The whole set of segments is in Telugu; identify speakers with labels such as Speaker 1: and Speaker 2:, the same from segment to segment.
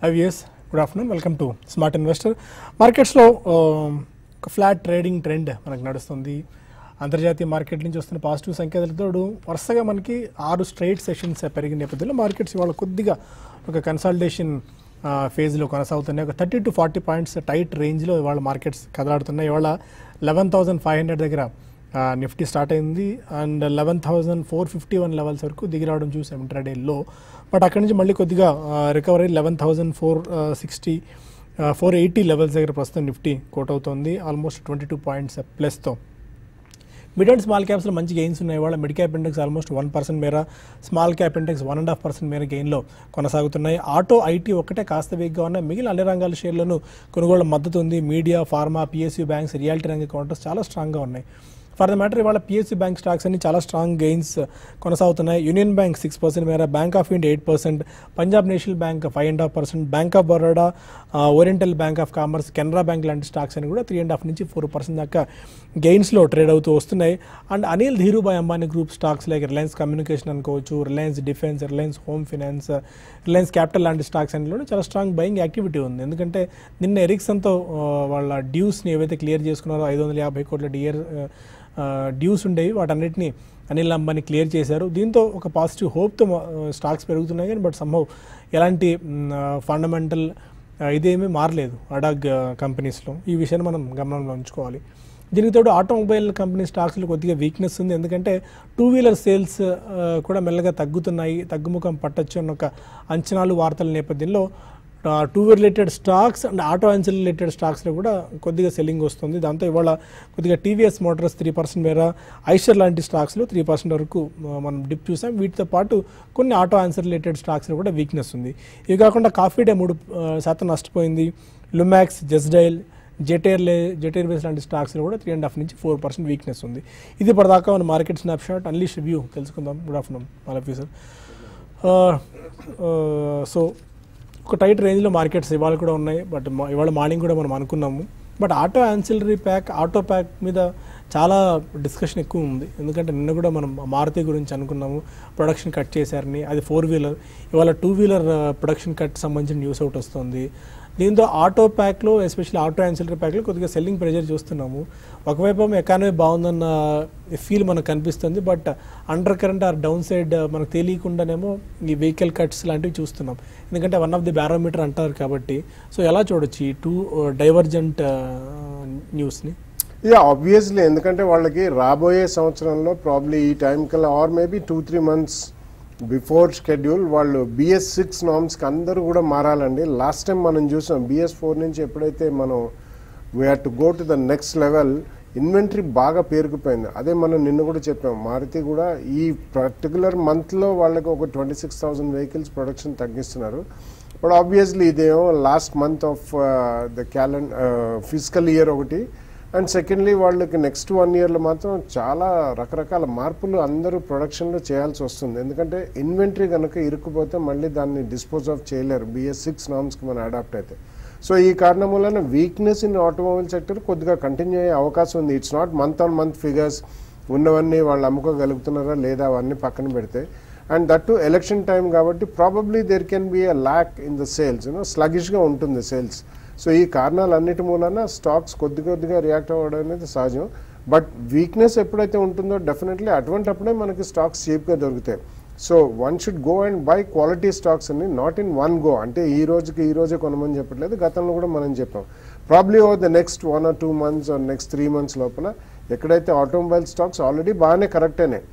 Speaker 1: IVS good afternoon welcome to smart investor మార్కెట్స్లో ఒక ఫ్లాట్ ట్రేడింగ్ ట్రెండ్ మనకు నడుస్తుంది అంతర్జాతీయ మార్కెట్ నుంచి వస్తున్న పాజిటివ్ సంకేతాలతో వరుసగా మనకి ఆరు స్ట్రైట్ సెషన్స్ పెరిగిన నేపథ్యంలో మార్కెట్స్ ఇవాళ కొద్దిగా ఒక కన్సల్టేషన్ ఫేజ్లో కొనసాగుతున్నాయి ఒక thirty to forty points tight రేంజ్లో ఇవాళ మార్కెట్స్ కదలాడుతున్నాయి ఇవాళ లెవెన్ థౌసండ్ ఫైవ్ హండ్రెడ్ దగ్గర నిఫ్టీ స్టార్ట్ అయింది and eleven thousand four fifty one levels వరకు దిగి రావడం చూసాం ఇంట్రాడేలో బట్ అక్కడి నుంచి మళ్ళీ కొద్దిగా రికవర్ అయ్యి eleven thousand four sixty four eighty levels దగ్గర ప్రస్తుతం నిఫ్టీ కోట్ అవుతుంది ఆల్మోస్ట్ ట్వంటీ టూ పాయింట్స్ ప్లస్తో మిడ్ అండ్ స్మాల్ క్యాప్స్లో మంచి గెయిన్స్ ఉన్నాయి వాళ్ళ mid cap index almost one percent మేర small cap index one and half percent మేర గెయిన్లో కొనసాగుతున్నాయి ఆటో ఐటీ ఒక్కటే కాస్త వేగ్గా ఉన్నాయి మిగిలిన అన్ని రంగాల షేర్లను కొనుగోలు మద్దతు ఉంది media pharma PSU banks reality రంగ కౌంటర్స్ చాలా స్ట్రాంగ్గా ఉన్నాయి ఫర్ ద మ్యాటర్ ఇవాళ పిఎస్సీ బ్యాంక్ స్టాక్స్ అన్ని చాలా స్ట్రాంగ్ గెయిన్స్ కొనసాగుతున్నాయి యూనియన్ బ్యాంక్ సిక్స్ పర్సెంట్ మేర Bank of India eight percent Punjab National Bank five and half percent Bank of Baroda Oriental Bank of Commerce Canara Bank లాంటి స్టాక్స్ అని కూడా త్రీ అండ్ హాఫ్ నుంచి ఫోర్ పర్సెంట్ దాకా గెయిన్స్లో ట్రేడ్ అవుతూ వస్తున్నాయి and Anil Dhirubhai Ambani group stocks like Reliance Communication అనుకోవచ్చు Reliance Defence Reliance Home Finance Reliance Capital లాంటి స్టాక్స్ అన్నిలో చాలా స్ట్రాంగ్ బయింగ్ యాక్టివిటీ ఉంది ఎందుకంటే నిన్న ఎరిక్సన్తో వాళ్ళ డ్యూస్ని ఏవైతే క్లియర్ చేసుకున్నారో ఐదు వందల యాభై కోట్ల డియర్ డ్యూస్ ఉండేవి వాటన్నిటిని అనిల్ అంబానీ క్లియర్ చేశారు దీంతో ఒక పాజిటివ్ హోప్తో స్టాక్స్ పెరుగుతున్నాయి కానీ బట్ సంభవ్ ఎలాంటి ఫండమెంటల్ ఇదేమీ మారలేదు అడాగ్ కంపెనీస్లో ఈ విషయాన్ని మనం గమనంలో ఉంచుకోవాలి దీనికి తోడు ఆటోమొబైల్ కంపెనీ స్టాక్స్లో కొద్దిగా వీక్నెస్ ఉంది ఎందుకంటే టూ వీలర్ సేల్స్ కూడా మెల్లగా తగ్గుతున్నాయి తగ్గుముఖం పట్టొచ్చు అన్న ఒక అంచనాలు వార్తల నేపథ్యంలో two wheeler related stocks and auto ancil related స్టాక్స్లో కూడా కొద్దిగా సెల్లింగ్ వస్తుంది దాంతో ఇవాళ కొద్దిగా టీవీఎస్ మోటార్స్ త్రీ పర్సెంట్ మేర ఐషర్ లాంటి స్టాక్స్లో త్రీ పర్సెంట్ వరకు మనం డిప్ చూసాం వీటితో పాటు కొన్ని ఆటో ఆన్సర్ రిలేటెడ్ స్టాక్స్లో కూడా వీక్నెస్ ఉంది ఇవి కాకుండా కాఫీ డే మూడు శాతం నష్టపోయింది లుమాక్స్ జస్డైల్ జెటేర్లే జెటేర్వేస్ లాంటి స్టాక్స్లో కూడా త్రీ అండ్ హాఫ్ నుంచి ఫోర్ పర్సెంట్ వీక్నెస్ ఉంది ఇది ఇప్పటిదాకా మన market snapshot unleash review తెలుసుకుందాం good afternoon all of you sir so ఒక టైట్ రేంజ్లో మార్కెట్స్ ఇవాళ కూడా ఉన్నాయి బట్ ఇవాళ మార్నింగ్ కూడా మనం అనుకున్నాము but auto ancillary pack auto pack మీద చాలా డిస్కషన్ ఎక్కువ ఉంది ఎందుకంటే నిన్న కూడా మనం మారుతి గురించి అనుకున్నాము ప్రొడక్షన్ కట్ చేశారని అది ఫోర్ వీలర్ ఇవాళ టూ వీలర్ ప్రొడక్షన్ కట్ సంబంధించిన న్యూస్ అవుట్ వస్తుంది దీంతో ఆటో ప్యాక్లో ఎస్పెషల్లీ ఆటో యాన్సిలరీ ప్యాక్లో కొద్దిగా సెల్లింగ్ ప్రెజర్ చూస్తున్నాము ఒకవైపు ఎకానమీ బాగుందన్న ఫీల్ మనకు కనిపిస్తుంది but under current or down side మనకు తెలియకుండానేమో ఈ వెహికల్ కట్స్ లాంటివి చూస్తున్నాం ఎందుకంటే వన్ ఆఫ్ ది బ్యారోమీటర్ అంటారు కాబట్టి సో ఎలా చూడొచ్చు ఈ టూ డైవర్జెంట్ న్యూస్ని
Speaker 2: యా ఆబ్వియస్లీ ఎందుకంటే వాళ్ళకి రాబోయే సంవత్సరంలో ప్రాబ్లీ ఈ టైం కల్లా or maybe two three months before schedule వాళ్ళు బిఎస్ సిక్స్ నామ్స్కి అందరూ కూడా మారాలండి లాస్ట్ టైం మనం చూసాం బిఎస్ ఫోర్ నుంచి ఎప్పుడైతే మనం we had to go to the next level inventory బాగా పేరుకుపోయింది అదే మనం నిన్న కూడా చెప్పాం మారుతి కూడా ఈ పర్టికులర్ మంత్లో వాళ్ళకి ఒక twenty six thousand vehicles production తగ్గిస్తున్నారు బట్ ఆబ్వియస్లీ ఇదేమో last month of the calendar physical year ఒకటి అండ్ సెకండ్లీ వాళ్ళకి నెక్స్ట్ వన్ ఇయర్లో మాత్రం చాలా రకరకాల మార్పులు అందరూ ప్రొడక్షన్లో చేయాల్సి వస్తుంది ఎందుకంటే ఇన్వెంటరీ కనుక ఇరుక్కుపోతే మళ్ళీ దాన్ని డిస్పోజ్ ఆఫ్ చేయలేరు బిఎస్ సిక్స్ నామ్స్కి మనం అడాప్ట్ అయితే సో ఈ కారణం వలన వీక్నెస్ ఇన్ ఆటోమొబైల్ సెక్టర్ కొద్దిగా కంటిన్యూ అయ్యే అవకాశం ఉంది it's not month on month figures ఉన్నవన్నీ వాళ్ళు అమ్ముకోగలుగుతున్నారా లేదా అవన్నీ పక్కన పెడితే and that too election time కాబట్టి probably there can be a lack in the sales you know స్లగిష్గా ఉంటుంది సేల్స్ సో ఈ కారణాలన్నిటి మూలన స్టాక్స్ కొద్ది కొద్దిగా రియాక్ట్ అవ్వడం అనేది సహజం బట్ వీక్నెస్ ఎప్పుడైతే ఉంటుందో డెఫినెట్లీ అటువంటప్పుడే మనకి స్టాక్స్ చీప్గా దొరుకుతాయి so one should go and buy quality stocks అని నాట్ ఇన్ వన్ గో అంటే ఈ రోజుకి ఈ రోజే కొనమని చెప్పట్లేదు గతంలో కూడా మనం చెప్పాం probably over the next one or two months or next three months లోపల ఎక్కడైతే ఆటోమొబైల్ స్టాక్స్ ఆల్రెడీ బాగానే కరెక్ట్ అయినాయి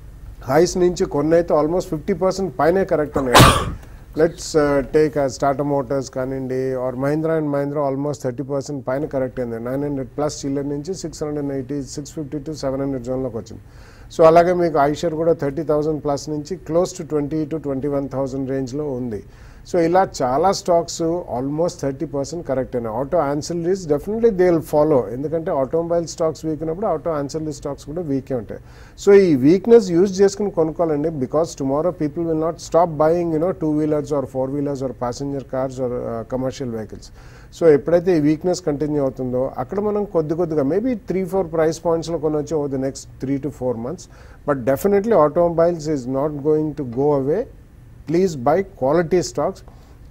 Speaker 2: హైస్ నుంచి కొన్ని అయితే ఆల్మోస్ట్ ఫిఫ్టీ పర్సెంట్ పైనే కరెక్ట్ ఉన్నాయి లెట్స్ టేక్ స్టార్టర్ మోటార్స్ కానివ్వండి or Mahindra and Mahindra almost thirty percent పైన కరెక్ట్ అయింది నైన్ హండ్రెడ్ ప్లస్ చిల్లర్ నుంచి six hundred eighty six fifty to seven hundred జోన్లోకి వచ్చింది సో అలాగే మీకు ఐషర్ కూడా థర్టీ థౌసండ్ ప్లస్ నుంచి close to twenty to twenty one thousand రేంజ్లో ఉంది సో ఇలా చాలా stocks almost thirty percent correct అయినాయి auto ancillaries definitely they will follow ఎందుకంటే ఆటోమొబైల్ స్టాక్స్ వీక్ ఉన్నప్పుడు ఆటో ఆన్సిలరీ స్టాక్స్ కూడా వీకే ఉంటాయి సో ఈ వీక్నెస్ యూజ్ చేసుకుని కొనుక్కోవాలండి because tomorrow people will not stop buying you know two wheelers or four wheelers or passenger cars or commercial vehicles so ఎప్పుడైతే ఈ వీక్నెస్ కంటిన్యూ అవుతుందో అక్కడ మనం కొద్ది కొద్దిగా మేబీ త్రీ ఫోర్ ప్రైస్ పాయింట్స్లో కొనొచ్చు over the next three to four months but definitely automobiles is not going to go away please buy quality stocks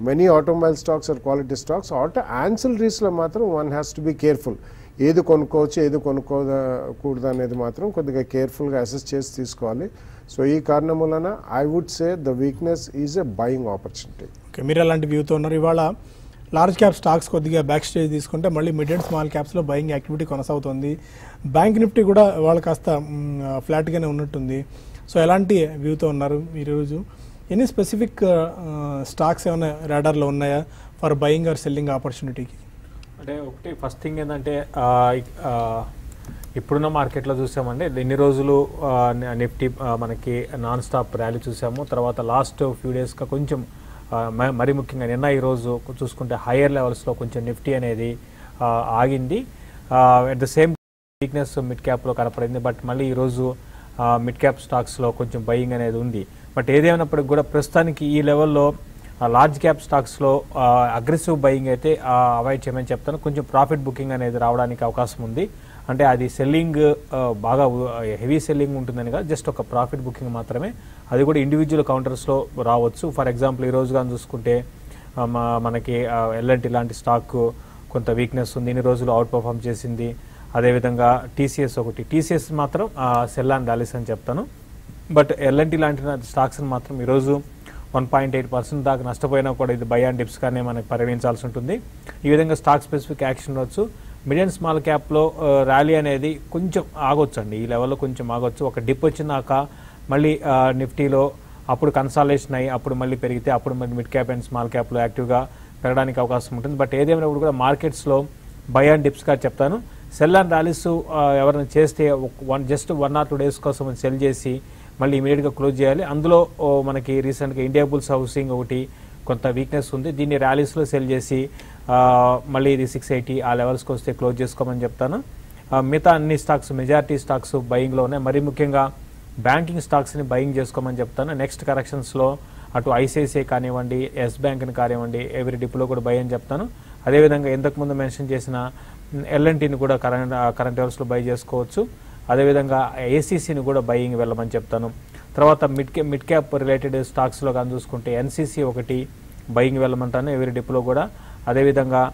Speaker 2: many automobile stocks are quality stocks auto యాన్సిలరీస్లో మాత్రం one has to be careful ఏది కొనుక్కోవచ్చు ఏది కొనుక్కోకూడదు అనేది మాత్రం కొద్దిగా కేర్ఫుల్గా అసెస్ చేసి తీసుకోవాలి సో ఈ కారణం వలన I would say the weakness is a buying opportunity
Speaker 1: okay మీరు ఎలాంటి వ్యూతో ఉన్నారు ఇవాళ లార్జ్ క్యాప్ స్టాక్స్ కొద్దిగా బ్యాక్ స్టేజ్ తీసుకుంటే మళ్ళీ మిడ్ అండ్ స్మాల్ క్యాప్స్లో బయింగ్ యాక్టివిటీ కొనసాగుతుంది బ్యాంక్ నిఫ్టీ కూడా ఇవాళ కాస్త మ్, ఫ్లాట్గానే ఉన్నట్టుంది సో ఎలాంటి వ్యూతో ఉన్నారు ఈరోజు ఎనీ స్పెసిఫిక్ స్టాక్స్ ఏమైనా రాడార్లో ఉన్నాయా ఫర్ బయింగ్ ఆర్ సెల్లింగ్ ఆపర్చునిటీకి
Speaker 3: అంటే ఒకటి ఫస్ట్ థింగ్ ఏంటంటే ఆ, ఇ- ఆ, ఇప్పుడున్న మార్కెట్లో చూసామండి ఎన్ని రోజులు ఆ, ని- నిఫ్టీ ఆ, మనకి నాన్ స్టాప్ ర్యాలీ చూసాము తర్వాత లాస్ట్ ఫ్యూ డేస్గా కొంచెం ఆ, మ- మరి ముఖ్యంగా నిన్న ఈరోజు చూసుకుంటే హయ్యర్ లెవెల్స్లో కొంచెం నిఫ్టీ అనేది ఆ, ఆగింది at the same weakness mid క్యాప్లో కనపడింది బట్ మళ్ళీ ఈరోజు మిడ్ క్యాప్ స్టాక్స్లో కొంచెం బయింగ్ అనేది ఉంది బట్ ఏదేమైనప్పటికి కూడా ప్రస్తుతానికి ఈ లెవెల్లో లార్జ్ క్యాప్ స్టాక్స్లో అగ్రెసివ్ బయింగ్ అయితే అవాయిడ్ చేయమని చెప్తాను కొంచెం ప్రాఫిట్ బుకింగ్ అనేది రావడానికి అవకాశం ఉంది అంటే అది సెల్లింగ్ బాగా హెవీ సెల్లింగ్ ఉంటుందని కాదు జస్ట్ ఒక ప్రాఫిట్ బుకింగ్ మాత్రమే అది కూడా ఇండివిజువల్ కౌంటర్స్లో రావచ్చు ఫర్ ఎగ్జాంపుల్ ఈ రోజు కానీ చూసుకుంటే ఆ, మ- మనకి ఎల్ఎన్టీ లాంటి స్టాక్ కొంత వీక్నెస్ ఉంది ఇన్ని రోజులు అవుట్ పర్ఫామ్ చేసింది అదేవిధంగా టీసీఎస్ ఒకటి టీసీఎస్ మాత్రం సెల్ అండ్ ర్యాలీస్ అని చెప్తాను బట్ ఎల్ఎన్టీ లాంటి స్టాక్స్ని మాత్రం ఈరోజు వన్ పాయింట్ ఎయిట్ పర్సెంట్ దాకా నష్టపోయినా కూడా ఇది బై అండ్ డిప్స్గానే మనకి పరిగణించాల్సి ఉంటుంది ఈ విధంగా స్టాక్ స్పెసిఫిక్ యాక్షన్ ఉండొచ్చు మిడ్ అండ్ స్మాల్ క్యాప్లో ర్యాలీ అనేది కొంచెం ఆగొచ్చు అండి ఈ లెవెల్లో కొంచెం ఆగొచ్చు ఒక డిప్ వచ్చినాక మళ్ళీ ఆ, నిఫ్టీలో అప్పుడు కన్సాలేషన్ అయ్యి అప్పుడు మళ్ళీ పెరిగితే అప్పుడు మళ్ళీ మిడ్ క్యాప్ అండ్ స్మాల్ క్యాప్లో యాక్టివ్గా పెరగడానికి అవకాశం ఉంటుంది బట్ ఏదేమైనప్పుడు కూడా మార్కెట్స్లో బై అండ్ డిప్స్గా చెప్తాను సెల్ అండ్ ర్యాలీస్ ఎవరైనా చేస్తే one just one or two days కోసం సెల్ చేసి మళ్ళీ ఇమీడియట్గా క్లోజ్ చేయాలి అందులో ఓ, మనకి రీసెంట్గా ఇండియా బుల్స్ హౌసింగ్ ఒకటి కొంత వీక్నెస్ ఉంది దీన్ని ర్యాలీస్లో సెల్ చేసి ఆ, మళ్ళీ ఇది సిక్స్ ఎయిటీ ఆ లెవెల్స్కి వస్తే క్లోజ్ చేసుకోమని చెప్తాను ఆ, మిగతా అన్ని స్టాక్స్ మెజారిటీ స్టాక్స్ బయింగ్లో ఉన్నాయి మరీ ముఖ్యంగా బ్యాంకింగ్ స్టాక్స్ని బయింగ్ చేసుకోమని చెప్తాను నెక్స్ట్ కరెక్షన్స్లో అటు ఐసిఐసిఐ కానివ్వండి ఎస్ బ్యాంక్ని కానివ్వండి ఎవరి డిప్లో కూడా బై అని చెప్తాను అదేవిధంగా ఇంతకుముందు మెన్షన్ చేసిన ఎల్ఎన్టీని కూడా కరెంట్ కరెంట్ అవర్స్లో బై చేసుకోవచ్చు అదేవిధంగా ఏసీసీని కూడా బయింగ్ వెళ్ళమని చెప్తాను తర్వాత mid cap mid cap related స్టాక్స్లో కానీ చూసుకుంటే ఎన్సీసీ ఒకటి బయింగ్ వెళ్ళమంటాను ఎవరి డిప్లో కూడా అదేవిధంగా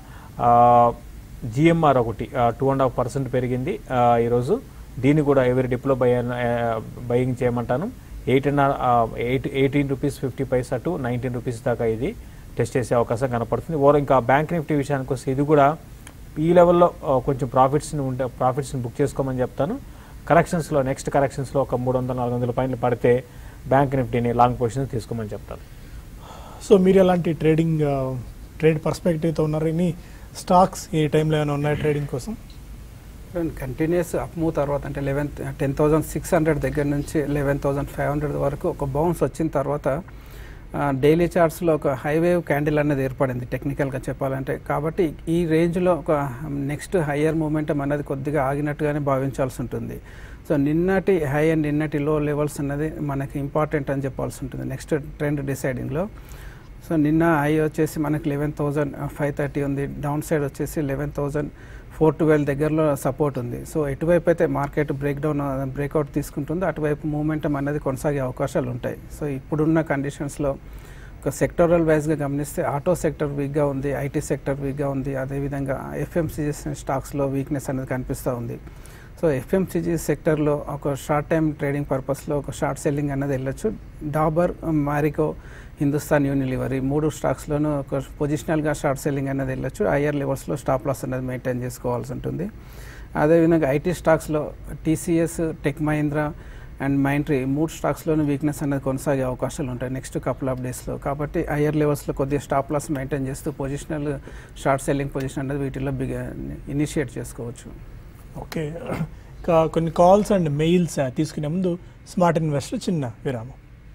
Speaker 3: జిఎంఆర్ ఒకటి టూ అండ్ హాఫ్ పర్సెంట్ పెరిగింది ఆ, ఈరోజు దీన్ని కూడా ఎవరి డిప్లో బై బయింగ్ చేయమంటాను eight and eight eighteen rupees fifty paisa to nineteen rupees దాకా ఇది టెస్ట్ చేసే అవకాశం కనపడుతుంది ఓవర్ ఇంకా బ్యాంక్ నిఫ్టీ విషయానికి వస్తే ఇది కూడా ఈ లెవెల్లో ఆ, కొంచెం ప్రాఫిట్స్ని ఉంటే ప్రాఫిట్స్ని బుక్ చేసుకోమని చెప్తాను కరెక్షన్స్లో నెక్స్ట్ కరెక్షన్స్లో ఒక మూడు వందల నాలుగు వందల పాయింట్లు పడితే బ్యాంక్ నిఫ్టీని లాంగ్ పొజిషన్ తీసుకోమని చెప్తాను
Speaker 1: సో మీరు ఎలాంటి ట్రేడింగ్ ట్రేడ్ పర్స్పెక్టివ్తో ఉన్నారు ఎన్ని స్టాక్స్ ఏ టైంలో ఏమైనా ఉన్నాయా ట్రేడింగ్ కోసం
Speaker 4: కంటిన్యూస్ అప్ మూవ్ తర్వాత అంటే eleven ten thousand six hundred దగ్గర నుంచి లెవెన్ థౌసండ్ ఫైవ్ హండ్రెడ్ వరకు ఒక బౌన్స్ వచ్చిన తర్వాత డైలీ చార్ట్స్లో ఒక హైవేవ్ క్యాండిల్ అనేది ఏర్పడింది టెక్నికల్గా చెప్పాలంటే కాబట్టి ఈ రేంజ్లో ఒక నెక్స్ట్ హయ్యర్ మూమెంటం అనేది కొద్దిగా ఆగినట్టుగానే భావించాల్సి ఉంటుంది సో నిన్నటి హై అండ్ నిన్నటి లో లెవెల్స్ అన్నది మనకి ఇంపార్టెంట్ అని చెప్పాల్సి ఉంటుంది నెక్స్ట్ ట్రెండ్ డిసైడింగ్లో సో నిన్న హై వచ్చేసి మనకి లెవెన్ థౌజండ్ ఫైవ్ థర్టీ ఉంది డౌన్ సైడ్ వచ్చేసి లెవెన్ థౌజండ్ ఫోర్ ట్వెల్వ్ దగ్గరలో సపోర్ట్ ఉంది సో ఎటువైపు అయితే మార్కెట్ బ్రేక్ డౌన్ బ్రేక్అవుట్ తీసుకుంటుందో అటువైపు మూమెంటం అనేది కొనసాగే అవకాశాలు ఉంటాయి సో ఇప్పుడున్న కండిషన్స్లో ఒక సెక్టరల్ వైజ్గా గమనిస్తే ఆటో సెక్టర్ వీక్గా ఉంది ఐటీ సెక్టర్ వీక్గా ఉంది అదేవిధంగా ఎఫ్ఎంసీజీస్ స్టాక్స్లో వీక్నెస్ అనేది కనిపిస్తూ ఉంది సో ఎఫ్ఎంసీజీ సెక్టర్లో ఒక షార్ట్ టైం ట్రేడింగ్ పర్పస్లో ఒక షార్ట్ సెల్లింగ్ అనేది వెళ్ళొచ్చు డాబర్ మారికో హిందుస్థాన్ యూనిలివర్ ఈ మూడు స్టాక్స్లోనూ ఒక పొజిషనల్గా షార్ట్ సెల్లింగ్ అనేది వెళ్ళొచ్చు హయ్యర్ లెవెల్స్లో స్టాప్ లాస్ అనేది మెయింటైన్ చేసుకోవాల్సి ఉంటుంది అదేవిధంగా ఐటీ స్టాక్స్లో TCS Tech Mahindra and Mindtree మూడు స్టాక్స్లోనూ వీక్నెస్ అనేది కొనసాగే అవకాశాలు ఉంటాయి నెక్స్ట్ కపుల్ ఆఫ్ డేస్లో కాబట్టి హయ్యర్ లెవెల్స్లో కొద్దిగా స్టాప్ లాస్ మెయింటైన్ చేస్తూ పొజిషనల్ షార్ట్ సెల్లింగ్ పొజిషన్ అనేది వీటిలో బిగ ఇనిషియేట్ చేసుకోవచ్చు
Speaker 1: ఓకే ఇంకా కొన్ని కాల్స్ అండ్ మెయిల్స్ తీసుకునే ముందు స్మార్ట్ ఇన్వెస్టర్ చిన్న విరామం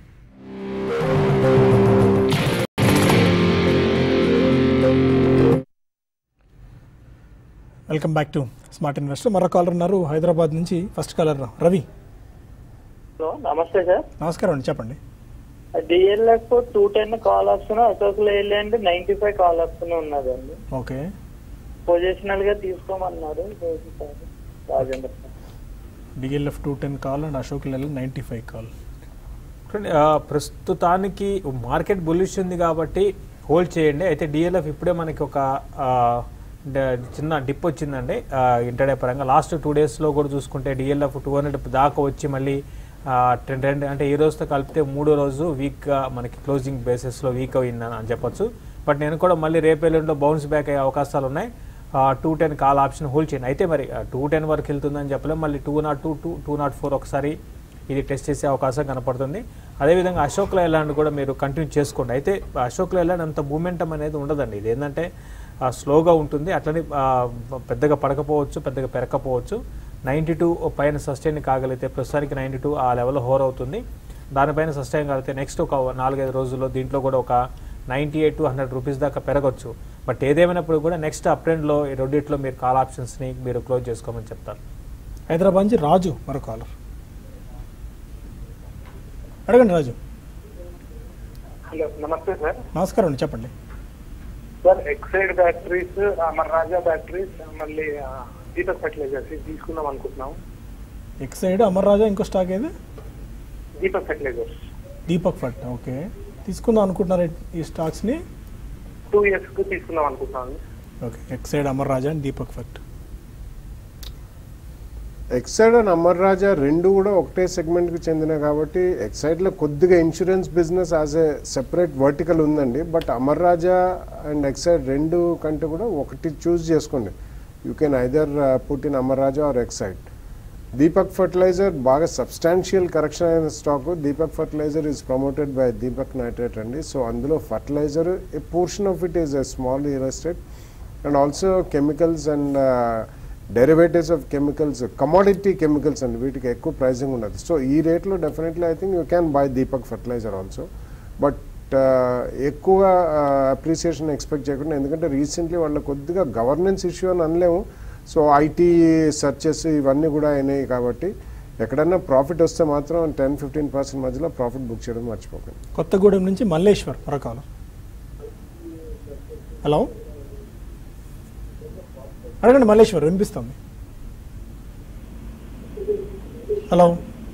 Speaker 1: welcome back to smart investor మరో కాలర్ ఉన్నారు హైదరాబాద్ నుంచి ఫస్ట్ కాలర్ రవి
Speaker 5: హలో నమస్తే సార్
Speaker 1: నమస్కారం అండి చెప్పండి
Speaker 5: DLF two ten call option Ashok Leyland ninety five call option ఉన్నదండి
Speaker 1: ఓకే
Speaker 5: పొజిషనల్ గా తీసుకోమన్నారు sir Rajendra sir
Speaker 1: DLF two ten call and Ashok లెల్ నైంటీ ఫైవ్ కాల్
Speaker 3: చూడండి, ఆ, ప్రస్తుతానికి మార్కెట్ బుల్లిష్ ఉంది కాబట్టి హోల్డ్ చేయండి అయితే డిఎల్ఎఫ్ ఇప్పుడే మనకి ఒక ఆ, డ- చిన్న డిప్ వచ్చిందండి ఇంటర్డే పరంగా లాస్ట్ టూ డేస్లో కూడా చూసుకుంటే డిఎల్ఎఫ్ టూ హండ్రెడ్ దాకా వచ్చి మళ్ళీ ట్రెండ్ రెండు అంటే ఈ రోజుతో కలిపితే మూడో రోజు వీక్గా మనకి క్లోజింగ్ బేసిస్లో వీక్ అయిందని అని చెప్పొచ్చు బట్ నేను కూడా మళ్ళీ రేపు ఎల్లుండిలో బౌన్స్ బ్యాక్ అయ్యే అవకాశాలు ఉన్నాయి two ten call option hold చేయండి అయితే మరి టూ టెన్ వరకు వెళ్తుందని చెప్పలేం మళ్ళీ two naught two two two naught four ఒకసారి ఇది టెస్ట్ చేసే అవకాశం కనపడుతుంది అదేవిధంగా అశోక్ లైలాండ్ కూడా మీరు కంటిన్యూ చేసుకోండి అయితే అశోక్ లైలాండ్ అంత మూమెంటం అనేది ఉండదండి ఇది ఏంటంటే ఆ, స్లోగా ఉంటుంది అట్లనే ఆ, పెద్దగా పడకపోవచ్చు పెద్దగా పెరగకపోవచ్చు నైంటీ టూ పైన సస్టైన్ కాగలిగితే ప్రస్తుతానికి నైంటీ టూ ఆ లెవెల్లో హోర్ అవుతుంది దానిపైన సస్టైన్ కాగలిగితే నెక్స్ట్ ఒక నాలుగైదు రోజుల్లో దీంట్లో కూడా ఒక ninety eight to hundred rupees దాకా పెరగచ్చు బట్ ఏదేమైనప్పుడు కూడా నెక్స్ట్ అప్ ట్రెండ్లో ఈ రెండిట్లో మీరు కాల్ ఆప్షన్స్ని మీరు క్లోజ్ చేసుకోమని చెప్తారు
Speaker 1: హైదరాబాద్ నుంచి రాజు మరో కాలర్ అడగండి రాజు
Speaker 6: హలో నమస్తే సార్
Speaker 1: నమస్కారం అండి చెప్పండి
Speaker 6: సార్ ఎక్సైడ్ బ్యాటరీస్ మన రాజా బ్యాటరీస్ మళ్ళీ ఆ, దీపక్ ఫెర్టిలైజర్స్ ఇది తీసుకుందాం అనుకుంటున్నాం
Speaker 1: ఎక్సైడ్ అమర్ రాజా ఇంకో స్టాక్ ఏది
Speaker 6: దీపక్ ఫెర్టిలైజర్స్
Speaker 1: దీపక్ ఫట్ ఓకే తీసుకుందాం అనుకుంటున్నారు ఈ స్టాక్స్ని
Speaker 6: టూ ఇయర్స్ కు తీసుకుందాం అనుకుంటున్నాను
Speaker 1: okay Exide Amar Raja and Deepak Fert
Speaker 2: Exide and Amar రాజా రెండు కూడా ఒకటే సెగ్మెంట్కి చెందిన కాబట్టి ఎక్సైడ్లో కొద్దిగా insurance business as a separate vertical ఉందండి but Amar Raja and Exide రెండు కంటే కూడా ఒకటి చూస్ చేసుకోండి you can either put in Amar Raja or Exide Deepak fertiliser బాగా సబ్స్టాన్షియల్ కరెక్షన్ అయిన stock Deepak fertiliser is promoted by Deepak nitrate అండి సో అందులో fertiliser a portion of it is a small real estate and also chemicals and derivatives of chemicals commodity chemicals అండి వీటికి ఎక్కువ ప్రైసింగ్ ఉండదు సో ఈ రేట్లో definitely I think you can buy Deepak fertiliser also but ఎక్కువ అప్రిసియేషన్ ఎక్స్పెక్ట్ చేయకుండా ఎందుకంటే రీసెంట్లీ వాళ్ళ కొద్దిగా గవర్నెన్స్ ఇష్యూ అని అనలేము సో ఐటీ సర్చెస్ ఇవన్నీ కూడా అయినాయి కాబట్టి ఎక్కడన్నా ప్రాఫిట్ వస్తే మాత్రం టెన్ ఫిఫ్టీన్ పర్సెంట్ మధ్యలో ప్రాఫిట్ బుక్ చేయడం మర్చిపోకండి
Speaker 1: కొత్తగూడెం నుంచి మల్లేశ్వర్ మరో కాలర్ హలో అడగండి మల్లేశ్వర్ వినిపిస్తుంది హలో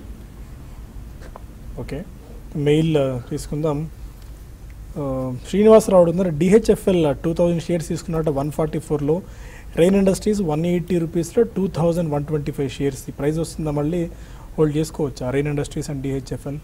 Speaker 1: ఓకే మెయిల్ ఆ, తీసుకుందాం ఆ, శ్రీనివాసరావు ఉన్నారు డిహెచ్ఎఫ్ఎల్ టూ థౌజండ్ షేర్స్ తీసుకున్నట్టు వన్ ఫార్టీ ఫోర్లో రెయిన్ ఇండస్ట్రీస్ వన్ ఎయిటీ రూపీస్లో two thousand one twenty five shares ఈ ప్రైస్ వస్తుందా మళ్ళీ హోల్డ్ చేసుకోవచ్చా Rain Industries and DHFL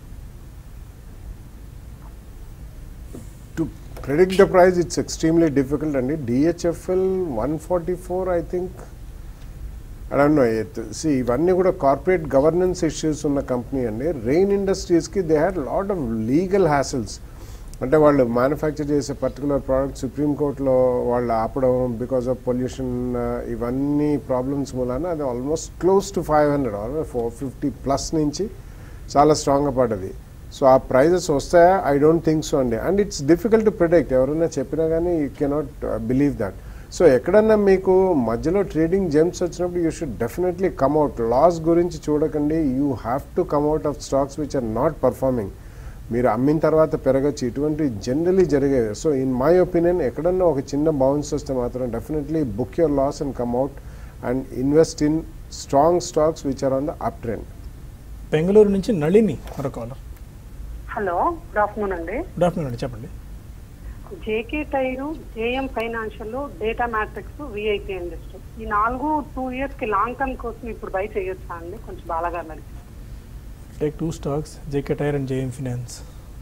Speaker 2: to predict the price it's extremely difficult అండి DHFL one forty four I think అడన్నో సి ఇవన్నీ కూడా కార్పొరేట్ గవర్నెన్స్ ఇష్యూస్ ఉన్న కంపెనీ అండి రెయిన్ ఇండస్ట్రీస్కి they had lot of legal hassles అంటే వాళ్ళు మ్యానుఫ్యాక్చర్ చేసే పర్టికులర్ ప్రోడక్ట్ సుప్రీంకోర్టులో వాళ్ళు ఆపడం బికాస్ ఆఫ్ పొల్యూషన్ ఇవన్నీ ప్రాబ్లమ్స్ మూలాన అది almost close to five hundred or four fifty plus నుంచి చాలా స్ట్రాంగ్గా పడ్డది సో ఆ ప్రైజెస్ వస్తాయా ఐ డోంట్ థింక్ సో అండి and it's difficult to predict ఎవరైనా చెప్పినా కానీ you cannot believe that so ఎక్కడన్నా మీకు మధ్యలో ట్రేడింగ్ జెమ్స్ వచ్చినప్పుడు you should definitely come out loss గురించి చూడకండి you have to come out of stocks which are not performing మీరు అమ్మిన తర్వాత పెరగచ్చు ఇటువంటి జనరలీ జరిగేవి సో ఇన్ మై ఒపీనియన్ ఎక్కడన్నా ఒక చిన్న బౌన్స్ వస్తే మాత్రం definitely book your loss and come out and invest in strong stocks which are on the up trend
Speaker 1: Bengaluru నుంచి నళిని మరో కాలర్
Speaker 7: హలో గుడ్ ఆఫ్టర్నూన్ అండి
Speaker 1: గుడ్ ఆఫ్టర్నూన్ అండి చెప్పండి
Speaker 7: JK tyre JM financial data matrix VIP industry ఈ నాలుగు టూ ఇయర్స్ కి లాంగ్ టర్మ్ కోసం ఇప్పుడు బై చేయొచ్చా అండి కొంచెం బాగా నడిచి
Speaker 1: take two stocks JK tyre and JM finance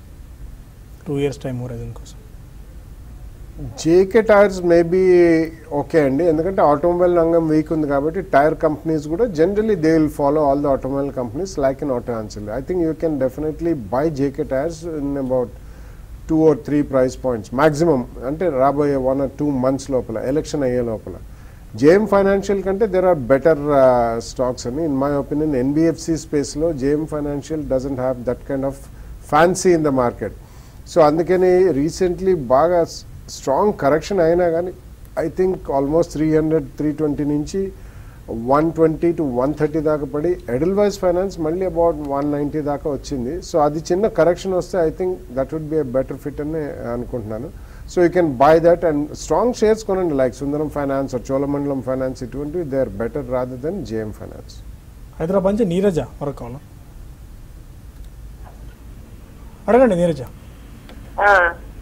Speaker 1: two years time horizon కోసం
Speaker 2: జేకే టైర్స్ మేబీ ఓకే అండి ఎందుకంటే ఆటోమొబైల్ రంగం వీక్ ఉంది కాబట్టి టైర్ కంపెనీస్ కూడా generally they will follow all the automobile companies like in auto ancil I think you can definitely buy JK tyres in about two or three price points maximum అంటే రాబోయే వన్ ఆర్ టూ మంత్స్ లోపల ఎలక్షన్ అయ్యే లోపల జేఎం ఫైనాన్షియల్ కంటే దెర్ ఆర్ బెటర్ స్టాక్స్ అని ఇన్ మై ఒపీనియన్ ఎన్బిఎఫ్సి స్పేస్లో JM financial doesn't have that kind of fancy in the market so అందుకని రీసెంట్లీ బాగా స్ట్రాంగ్ కరెక్షన్ అయినా కానీ I think almost three hundred three twenty నుంచి one twenty to one thirty దాకా పడి ఎడల్వైజ్ ఫైనాన్స్ మళ్ళీ అబౌట్ వన్ నైంటీ దాకా వచ్చింది సో అది చిన్న కరెక్షన్ వస్తే I think that would be a better fit అని అనుకుంటున్నాను so you can buy that and strong shares కొనండి like Sundaram finance Cholamandalam finance ఇటువంటివి they are better rather than JM finance
Speaker 1: Hyderabad నుంచి నీరజ మరో కాలర్ అడగండి నీరజ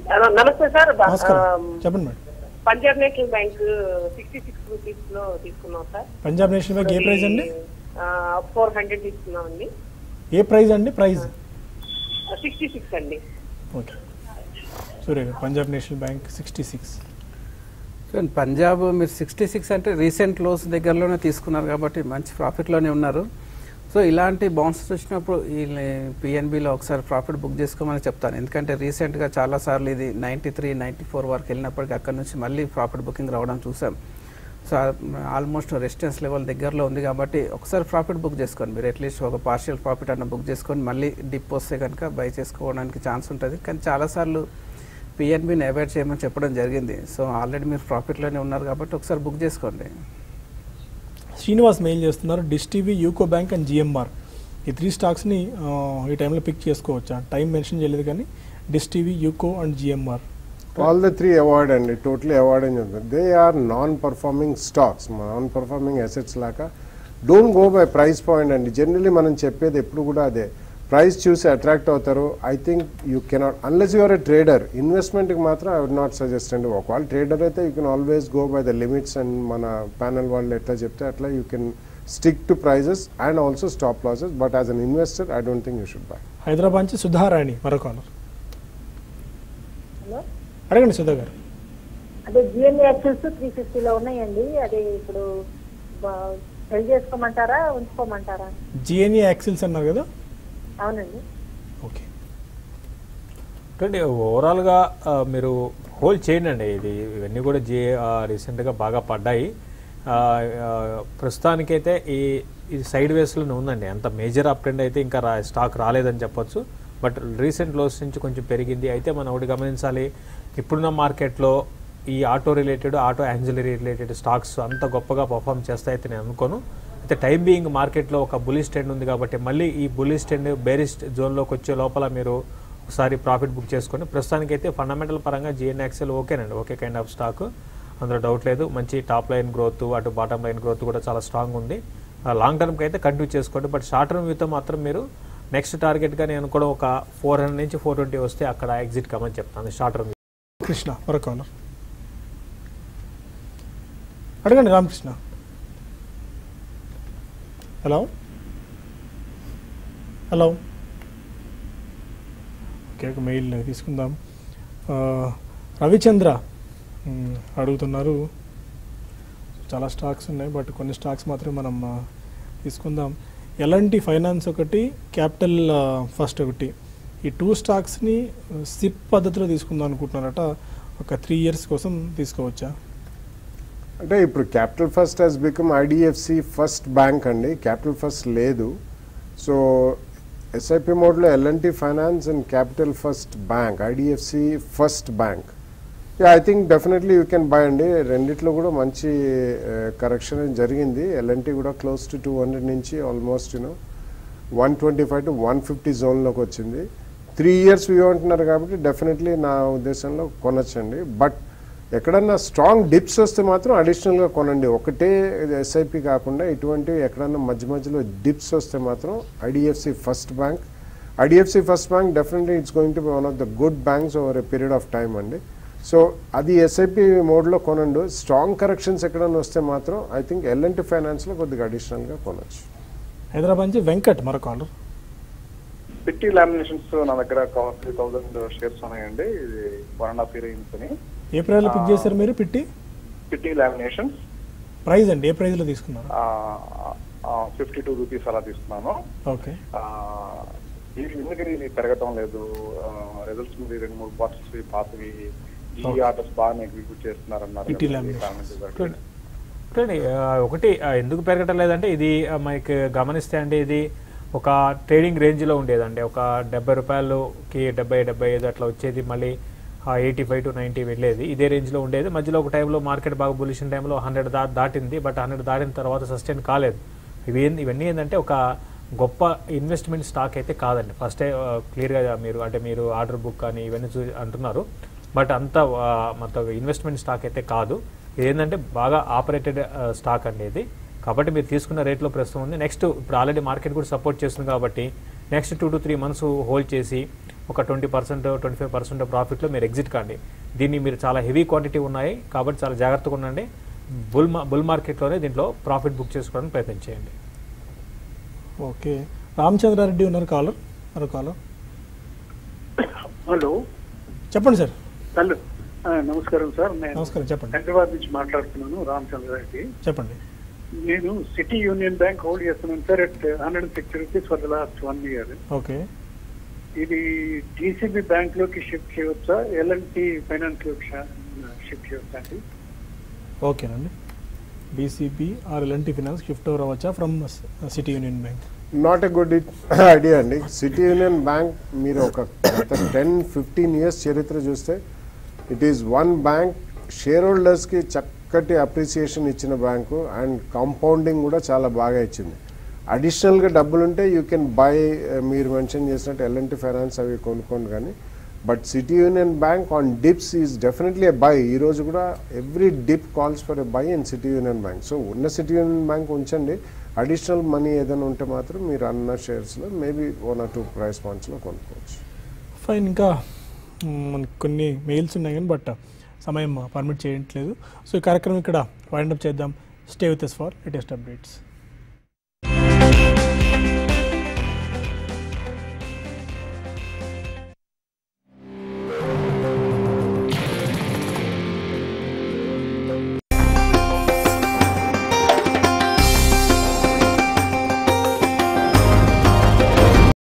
Speaker 8: హలో, నమస్తే సార్ బ-
Speaker 1: నమస్కారం
Speaker 8: ఆ,
Speaker 1: చెప్పండి madam
Speaker 8: Punjab National Bank sixty six rupees లో తీసుకున్నాం సార్
Speaker 1: పంజాబ్ నేషనల్ బ్యాంక్ ఏ ప్రైస్ అండి
Speaker 8: ఫోర్ హండ్రెడ్ తీసుకున్నాం అండి
Speaker 1: ఏ ప్రైస్ అండి ప్రైస్
Speaker 8: సిక్స్టీ సిక్స్ అండి
Speaker 1: ఓకే సూర్య గారు Punjab National Bank sixty six
Speaker 4: చూడండి పంజాబ్ మీరు సిక్స్టీ సిక్స్ అంటే రీసెంట్ లోస్ దగ్గరలోనే తీసుకున్నారు కాబట్టి మంచి ప్రాఫిట్లోనే ఉన్నారు సో ఇలాంటి బౌన్సెస్ వచ్చినప్పుడు ఈ పిఎన్బిలో ఒకసారి ప్రాఫిట్ బుక్ చేసుకోమని చెప్తాను ఎందుకంటే రీసెంట్గా చాలాసార్లు ఇది నైంటీ త్రీ నైంటీ ఫోర్ వరకు వెళ్ళినప్పటికీ అక్కడ నుంచి మళ్ళీ ప్రాఫిట్ బుకింగ్ రావడం చూసాం సో ఆల్మోస్ట్ రెసిస్టెన్స్ లెవెల్ దగ్గరలో ఉంది కాబట్టి ఒకసారి ప్రాఫిట్ బుక్ చేసుకోండి మీరు అట్లీస్ట్ ఒక పార్షియల్ ప్రాఫిట్ అన్న బుక్ చేసుకొని మళ్ళీ డిప్ వస్తే కనుక బై చేసుకోవడానికి ఛాన్స్ ఉంటుంది కానీ చాలాసార్లు పిఎన్బిని అవాయిడ్ చేయమని చెప్పడం జరిగింది సో ఆల్రెడీ మీరు ప్రాఫిట్లోనే ఉన్నారు కాబట్టి ఒకసారి బుక్ చేసుకోండి
Speaker 1: శ్రీనివాస్ మెయిల్ చేస్తున్నారు Dish TV UCO bank and GMR ఈ త్రీ స్టాక్స్ని ఆ, ఈ టైంలో పిక్ చేసుకోవచ్చా టైం మెన్షన్ చేయలేదు కానీ Dish TV UCO and GMR
Speaker 2: all the three avoid అండి టోటలీ అవార్డ్ అని చెప్తారు they are non performing stocks non performing assets లాగా don't go by price point అండి జనరలీ మనం చెప్పేది ఎప్పుడు కూడా అదే ప్రైస్ చూసి అట్రాక్ట్ అవుతారు I think you cannot unless your a trader ఇన్వెస్ట్మెంట్కి మాత్రం ఐ వుడ్ నాట్ సజెస్ట్ అండి ఒకవేళ ట్రేడర్ అయితే you can always go by the limits and మన ప్యానల్ వాళ్ళు ఎట్లా చెప్తే అట్లా you can stick to prices and also stop losses but as an investor I don't think you should buy
Speaker 1: Hyderabad నుంచి సుధారాణి మరో కాలర్
Speaker 9: హలో
Speaker 1: అడగండి సుధా గారు
Speaker 9: అదే జిఎన్ఏ యాక్సిల్స్ త్రీ ఫిఫ్టీలో ఉన్నాయండి అది ఇప్పుడు సెల్ చేసుకోమంటారా ఉంచుకోమంటారా
Speaker 1: జిఎన్ఏ యాక్సిల్స్ అన్నారు కదా
Speaker 9: అవునండి
Speaker 1: ఓకే
Speaker 3: అంటే ఓవరాల్గా ఆ, మీరు హోల్డ్ చేయండి అండి ఇది ఇవన్నీ కూడా జే రీసెంట్గా బాగా పడ్డాయి ఆ, ఆ, ప్రస్తుతానికైతే ఈ ఇది సైడ్ వేస్లోనే ఉందండి అంత మేజర్ అప్ ట్రెండ్ అయితే ఇంకా రా స్టాక్ రాలేదని చెప్పొచ్చు బట్ రీసెంట్ లోస్ నుంచి కొంచెం పెరిగింది అయితే మనం ఒకటి గమనించాలి ఇప్పుడున్న మార్కెట్లో ఈ auto related auto ancillary related stocks అంత గొప్పగా పర్ఫామ్ చేస్తాయితే నేను అనుకోను అయితే టైం బీయింగ్ మార్కెట్లో ఒక బులిష్ ట్రెండ్ ఉంది కాబట్టి మళ్ళీ ఈ బులిష్ ట్రెండ్ బేరిస్ట్ జోన్లోకి వచ్చే లోపల మీరు ఒకసారి ప్రాఫిట్ బుక్ చేసుకోండి ప్రస్తుతానికైతే ఫండమెంటల్ పరంగా జిఎన్ యాక్సెల్ ఓకేనండి ఓకే కైండ్ ఆఫ్ స్టాక్ అందులో డౌట్ లేదు మంచి టాప్ లైన్ గ్రోత్ అటు బాటమ్ లైన్ గ్రోత్ కూడా చాలా స్ట్రాంగ్ ఉంది లాంగ్ టర్మ్కి అయితే కంటిన్యూ చేసుకోండి బట్ షార్ట్ టర్మ్ వ్యూతో మాత్రం మీరు నెక్స్ట్ టార్గెట్గా నేను అనుకోవడం ఒక ఫోర్ హండ్రెడ్ నుంచి ఫోర్ ట్వంటీ వస్తే అక్కడ ఎగ్జిట్ కమని చెప్తాను షార్ట్ టర్మ్
Speaker 1: కృష్ణ మరో కాలర్ అడగండి రామకృష్ణ హలో హలో ఓకే ఒక మెయిల్ తీసుకుందాం ఆ, రవిచంద్ర మ్, అడుగుతున్నారు చాలా స్టాక్స్ ఉన్నాయి బట్ కొన్ని స్టాక్స్ మాత్రం మనం ఆ, తీసుకుందాం ఎలాంటి ఫైనాన్స్ ఒకటి క్యాపిటల్ ఆ, ఫస్ట్ ఒకటి ఈ టూ స్టాక్స్ని సిప్ పద్ధతిలో తీసుకుందాం అనుకుంటున్నారట ఒక త్రీ ఇయర్స్ కోసం తీసుకోవచ్చా
Speaker 2: అంటే ఇప్పుడు capital first has become IDFC first bank అండి క్యాపిటల్ ఫస్ట్ లేదు సో ఎస్ఐపి మోడ్లో L&T finance and capital first bank IDFC first bank ya I think definitely you can buy అండి రెండిట్లో కూడా మంచి కరెక్షన్ జరిగింది ఎల్ఎన్టీ కూడా క్లోజ్ టు టూ హండ్రెడ్ నుంచి almost you know one twenty five to one fifty జోన్లోకి వచ్చింది త్రీ ఇయర్స్ వ్యూ అంటున్నారు కాబట్టి డెఫినెట్లీ నా ఉద్దేశంలో కొనొచ్చండి బట్ ఎక్కడన్నా స్ట్రాంగ్ డిప్స్ వస్తే మాత్రం అడిషనల్గా కొనండి ఒకటే ఎస్ఐపి కాకుండా ఇటువంటి ఎక్కడన్నా మధ్య మధ్యలో డిప్స్ వస్తే మాత్రం IDFC first bank IDFC first bank definitely it's going to be one of the good banks over a period of time అండి సో అది ఎస్ఐపి మోడ్లో కొనండు స్ట్రాంగ్ కరెక్షన్స్ ఎక్కడన్నా వస్తే మాత్రం ఐ థింక్ ఎల్ఎన్టీ ఫైనాన్స్లో కొద్దిగా అడిషనల్గా కొనొచ్చు
Speaker 1: హైదరాబాద్ నుంచి వెంకట్ మరో కాలర్
Speaker 6: పిట్టి లామినేషన్స్ నా దగ్గర త్రీ థౌసండ్ షేర్స్ ఉన్నాయండి ఇది వన్ అండ్ హాఫ్ ఇయర్ అయింది
Speaker 1: ఏ ప్రైజ్లో పిక్ చేశారు మీరు పిట్టి
Speaker 6: పిట్టి లామినేషన్స్
Speaker 1: ప్రైజ్ అండి ఏ ప్రైజ్లో తీసుకున్నారు
Speaker 6: ఫిఫ్టీ టూ రూపీస్ అలా తీసుకున్నాను
Speaker 1: ఓకే
Speaker 6: ఆ, ఇది ఎందుకని ఇది పెరగటం లేదు రిజల్ట్స్ మీద రెండు మూడు క్వార్టర్స్ పాతవి ఈ
Speaker 1: Okay.
Speaker 6: ఆర్డర్స్ బాగా ఎగ్జిక్యూట్ చేస్తున్నారు
Speaker 1: పిట్టి
Speaker 6: అన్నారు
Speaker 1: laminations.
Speaker 3: చూడండి ఆ, ఒకటి ఆ, ఎందుకు పెరగటం లేదంటే ఇది ఆ, మనకి గమనిస్తే అండి ఇది ఒక ట్రేడింగ్ రేంజ్లో ఉండేదండి ఒక డెబ్బై రూపాయలకి డెబ్బై డెబ్బై ఐదు అట్లా వచ్చేది మళ్ళీ ఎయిటీ ఫైవ్ టు నైంటీ వెళ్ళేది ఇదే రేంజ్లో ఉండేది మధ్యలో ఒక టైంలో మార్కెట్ బాగా బులిషన్ టైంలో హండ్రెడ్ దా దాటింది బట్ హండ్రెడ్ దాటిన తర్వాత సస్టైన్ కాలేదు ఇవి ఏంది- ఇవన్నీ ఏంటంటే ఒక గొప్ప ఇన్వెస్ట్మెంట్ స్టాక్ అయితే కాదండి ఫస్టే క్లియర్గా మీరు అంటే మీరు ఆర్డర్ బుక్ కానీ ఇవన్నీ చూ అంటున్నారు బట్ అంత ఆ, మొత్తం ఇన్వెస్ట్మెంట్ స్టాక్ అయితే కాదు ఇది ఏంటంటే బాగా ఆపరేటెడ్ స్టాక్ అండి ఇది కాబట్టి మీరు తీసుకున్న రేట్లో ప్రస్తుతం ఉంది నెక్స్ట్ ఇప్పుడు ఆల్రెడీ మార్కెట్ కూడా సపోర్ట్ చేస్తుంది కాబట్టి next two to three months hold చేసి ఒక twenty percent twenty five percent ప్రాఫిట్లో మీరు ఎగ్జిట్ కాండి దీన్ని మీరు చాలా హెవీ క్వాంటిటీ ఉన్నాయి కాబట్టి చాలా జాగ్రత్తగా ఉండండి బుల్ మా బుల్ మార్కెట్లోనే దీంట్లో ప్రాఫిట్ బుక్ చేసుకోవడానికి ప్రయత్నం చేయండి
Speaker 1: ఓకే రామచంద్రారెడ్డి ఉన్నారు కాలర్ మరో కాలర్
Speaker 6: హలో
Speaker 1: చెప్పండి సార్
Speaker 6: హలో ఆ, నమస్కారం సార్ నేను
Speaker 1: నమస్కారం చెప్పండి
Speaker 6: హైదరాబాద్ నుంచి మాట్లాడుతున్నాను రామచంద్ర రెడ్డి
Speaker 1: చెప్పండి
Speaker 6: నేను సిటీ యూనియన్ బ్యాంక్ హోల్డ్ చేస్తున్నాను sir at hundred sixty rupees for the last one year
Speaker 1: okay
Speaker 6: ఇది డిసిబి బ్యాంక్ లోకి షిఫ్ట్ చేయవచ్చా ఎల్ఎన్టీ ఫైనాన్స్ లోకి షిఫ్ట్ చేయవచ్చా అండి
Speaker 1: ఓకేనండి DCB or L&T finance shift over అవ్వచ్చా from City Union Bank
Speaker 2: not a good idea అండి సిటీ యూనియన్ బ్యాంక్ మీరు ఒక గత టెన్ ఫిఫ్టీన్ ఇయర్స్ చరిత్ర చూస్తే it is one bank share హోల్డర్స్కి చక్కటి అప్రిసియేషన్ ఇచ్చిన బ్యాంకు అండ్ కాంపౌండింగ్ కూడా చాలా బాగా ఇచ్చింది అడిషనల్గా డబ్బులు ఉంటే యూ కెన్ బై మీరు మెన్షన్ చేసినట్టు ఎల్ఎన్టీ ఫైనాన్స్ అవి కొనుక్కోండి కానీ but City Union Bank on dips is definitely a buy ఈ రోజు కూడా every dip calls for a buy in City Union Bank so ఉన్న సిటీ యూనియన్ బ్యాంక్ ఉంచండి అడిషనల్ మనీ ఏదైనా ఉంటే మాత్రం మీరు అన్న షేర్స్లో maybe one or two price పాయింట్స్లో కొనుక్కోవచ్చు
Speaker 1: ఫైన్ ఇంకా మ్, మనకి కొన్ని మెయిల్స్ ఉన్నాయి కానీ బట్ సమయం పర్మిట్ చేయట్లేదు సో ఈ కార్యక్రమం ఇక్కడ వైండప్ చేద్దాం stay with us for latest updates